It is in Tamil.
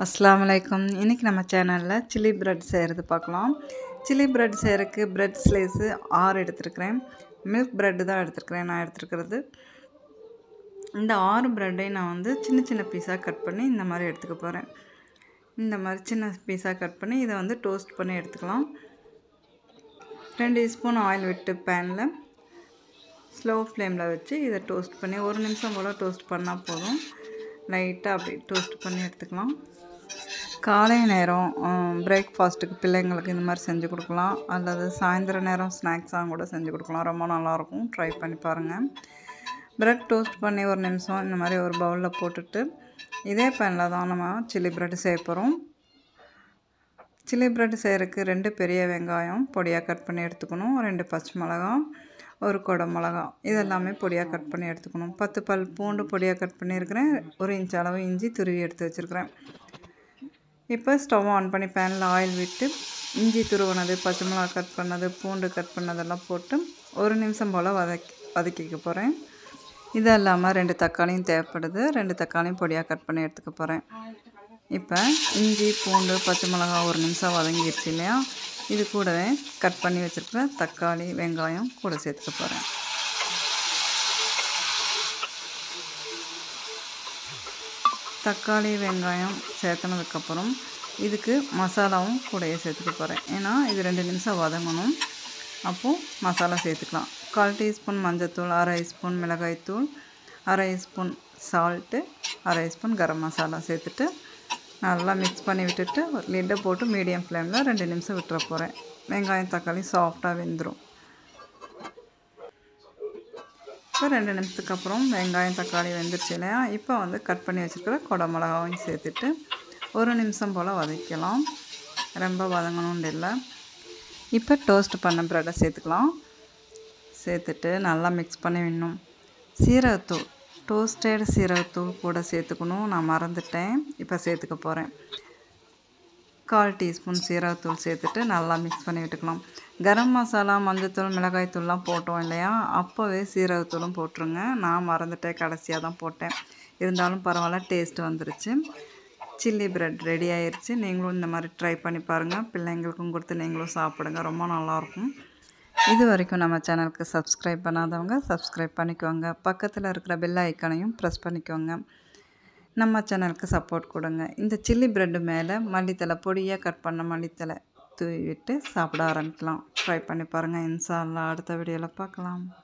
அஸ்ஸலாமு அலைக்கும் இன்றைக்கி நம்ம சேனலில் சில்லி பிரெட் செய்கிறது பார்க்கலாம் சில்லி பிரெட் செய்கிறதுக்கு பிரெட் ஸ்லைஸு ஆறு எடுத்துருக்கிறேன் மில்க் பிரெட்டு தான் எடுத்துருக்கிறேன் நான் எடுத்துருக்கிறது இந்த ஆறு பிரெட்டையும் நான் வந்து சின்ன சின்ன பீஸாக கட் பண்ணி இந்த மாதிரி எடுத்துக்க போகிறேன் இந்த மாதிரி சின்ன பீஸாக கட் பண்ணி இதை வந்து டோஸ்ட் பண்ணி எடுத்துக்கலாம் ரெண்டு ஸ்பூன் ஆயில் விட்டு பேனில் ஸ்லோ ஃப்ளேமில் வச்சு இதை டோஸ்ட் பண்ணி ஒரு நிமிஷம் போல் டோஸ்ட் பண்ணால் போதும் லைட்டாக அப்படி டோஸ்ட் பண்ணி எடுத்துக்கலாம் காலை நேரம் பிரேக்ஃபாஸ்ட்டுக்கு பிள்ளைங்களுக்கு இந்த மாதிரி செஞ்சு கொடுக்கலாம் அல்லது சாயந்தர நேரம் ஸ்நாக்ஸாக கூட செஞ்சு கொடுக்கலாம் ரொம்ப நல்லாயிருக்கும் ட்ரை பண்ணி பாருங்கள் ப்ரெட் டோஸ்ட் பண்ணி ஒரு நிமிஷம் இந்த மாதிரி ஒரு பவுலில் போட்டுட்டு இதே பேனில் தான் நம்ம சில்லி ப்ரெட் செய்ய போகிறோம் சில்லி ப்ரெட் செய்கிறதுக்கு ரெண்டு பெரிய வெங்காயம் பொடியாக கட் பண்ணி எடுத்துக்கணும் ரெண்டு பச்சை மிளகா ஒரு கொடை மிளகா இதெல்லாமே பொடியாக கட் பண்ணி எடுத்துக்கணும் பத்து பல் பூண்டு பொடியாக கட் பண்ணியிருக்கிறேன் ஒரு இன்ச் அளவு இஞ்சி துருவி எடுத்து வச்சுருக்கிறேன் இப்போ ஸ்டவ் ஆன் பண்ணி பேனில் ஆயில் விட்டு இஞ்சி துருவினது பச்சை மிளகா கட் பண்ணது பூண்டு கட் பண்ணதெல்லாம் போட்டு ஒரு நிமிஷம் போல் வதக்கி வதக்கிக்க போகிறேன் இது இல்லாமல் ரெண்டு தக்காளியும் தேவைப்படுது ரெண்டு தக்காளியும் பொடியாக கட் பண்ணி எடுத்துக்க போகிறேன் இப்போ இஞ்சி பூண்டு பச்சை மிளகா ஒரு நிமிஷம் வதங்கிடுச்சு இல்லையா இது கூடவே கட் பண்ணி வச்சுருக்கிற தக்காளி வெங்காயம் கூட சேர்த்துக்க போகிறேன் தக்காளி வெங்காயம் சேர்த்துனதுக்கப்புறம் இதுக்கு மசாலாவும் கூடயே சேர்த்துக்க போகிறேன் ஏன்னா இது ரெண்டு நிமிஷம் வதங்கணும் அப்போது மசாலா சேர்த்துக்கலாம் கால் டீஸ்பூன் மஞ்சத்தூள் அரை ஸ்பூன் மிளகாய்த்தூள் அரை ஸ்பூன் சால்ட்டு அரை ஸ்பூன் கரம் மசாலா சேர்த்துட்டு நல்லா மிக்ஸ் பண்ணி விட்டுட்டு லிட்டை போட்டு மீடியம் ஃப்ளேமில் ரெண்டு நிமிஷம் விட்டுற போகிறேன் வெங்காயம் தக்காளி சாஃப்டாக வெந்துடும் இப்போ ரெண்டு நிமிஷத்துக்கு அப்புறம் வெங்காயம் தக்காளி வெந்துருச்சு இல்லையா இப்போ வந்து கட் பண்ணி வச்சுருக்கிற கொடை மிளகாவையும் சேர்த்துட்டு ஒரு நிமிஷம் போல் வதக்கலாம் ரொம்ப வதங்கணும்னு இல்லை இப்போ டோஸ்ட் பண்ண ப்ரெட்டை சேர்த்துக்கலாம் சேர்த்துட்டு நல்லா மிக்ஸ் பண்ணி விடணும் சீரகத்தூள் டோஸ்டட் சீரகத்தூள் கூட சேர்த்துக்கணும் நான் மறந்துட்டேன் இப்போ சேர்த்துக்க போகிறேன் கால் டீஸ்பூன் சீரகத்தூள் சேர்த்துட்டு நல்லா மிக்ஸ் பண்ணி விட்டுக்கலாம் கரம் மசாலா மஞ்சத்தூள் மிளகாய்த்தூள்லாம் போட்டோம் இல்லையா அப்போவே சீரகத்தூளும் போட்டுருங்க நான் மறந்துட்டேன் கடைசியாக தான் போட்டேன் இருந்தாலும் பரவாயில்ல டேஸ்ட் வந்துருச்சு சில்லி பிரெட் ரெடி ஆயிடுச்சு நீங்களும் இந்த மாதிரி ட்ரை பண்ணி பாருங்கள் பிள்ளைங்களுக்கும் கொடுத்து நீங்களும் சாப்பிடுங்க ரொம்ப நல்லாயிருக்கும் இது வரைக்கும் நம்ம சேனலுக்கு சப்ஸ்கிரைப் பண்ணாதவங்க சப்ஸ்கிரைப் பண்ணிக்கோங்க பக்கத்தில் இருக்கிற பெல் ஐக்கனையும் ப்ரெஸ் பண்ணிக்கோங்க நம்ம சேனலுக்கு சப்போர்ட் கொடுங்க இந்த சில்லி ப்ரெட்டு மேலே மல்லித்தலை பொடியாக கட் பண்ண மல்லித்தலை தூவி விட்டு சாப்பிட ஆரம்பிக்கலாம் ட்ரை பண்ணி பாருங்கள் இன்ஷா அல்லா அடுத்த வீடியோவில் பார்க்கலாம்